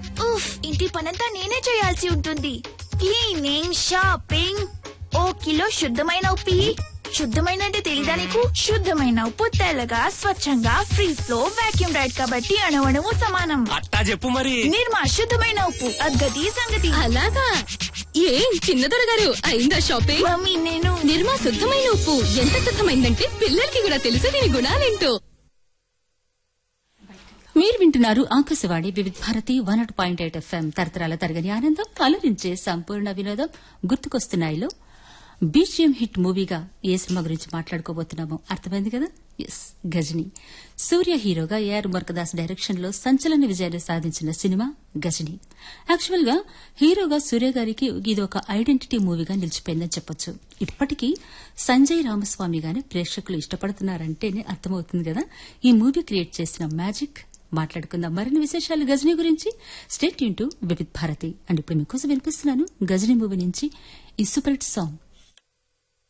ఉఫ్ ఇంటి పనంతా నేనే చేయాల్సి ఉంటుంది క్లీనింగ్ షాపింగ్ ఓ కిలో శుద్ధమైన ఉప్పి శుద్ధమైన అంటే తెలీదా నీకు శుద్ధమైన ఉప్పు తెల్లగా స్వచ్ఛంగా ఫ్రీజ్ లో వాక్యూమ్ రైడ్ కాబట్టి అణువణువు సమానం అట్టా చెప్పు మరి నిర్మా శుద్ధమైన ఉప్పు అద్గతి సంగతి అలాగా ఏం చిన్నదొర గారు అయిందా షాపింగ్ మమ్మీ నేను నిర్మా శుద్ధమైన ఉప్పు ఎంత శుద్ధమైందంటే పిల్లలకి కూడా తెలుసు దీని గుణాలేంటో మీరు వింటున్నారు Akashvani Vividh Bharati one nought point eight FM తరతరాల తరగని ఆనందం అలరించే సంపూర్ణ వినోదం గుర్తుకొస్తున్నాయిలో బీజిఎం హిట్ మూవీగా ఏ సినిమా గురించి మాట్లాడుకోబోతున్నామో అర్థమైంది కదా ఎస్ గజని సూర్య హీరోగా ఏఆర్ మురకదాస్ డైరెక్షన్ లో సంచలన విజయాలు సాధించిన సినిమా గజని యాక్చువల్ గా హీరోగా సూర్య గారికి ఇది ఒక ఐడెంటిటీ మూవీగా నిలిచిపోయిందని చెప్పొచ్చు ఇప్పటికీ సంజయ్ రామస్వామి గాని ప్రేక్షకులు ఇష్టపడుతున్నారంటేనే అర్థమవుతుంది కదా ఈ మూవీ క్రియేట్ చేసిన మ్యాజిక్ మాట్లాడుకుందాం మరిన్ని విశేషాలు గజనీ గురించి స్టేట్ యూన్ టు వివిధ్ భారతి అండ్ ఇప్పుడు మీకోసం వినిపిస్తున్నాను గజనీ మూవీ నుంచి ఈ సూపర్ హిట్ సాంగ్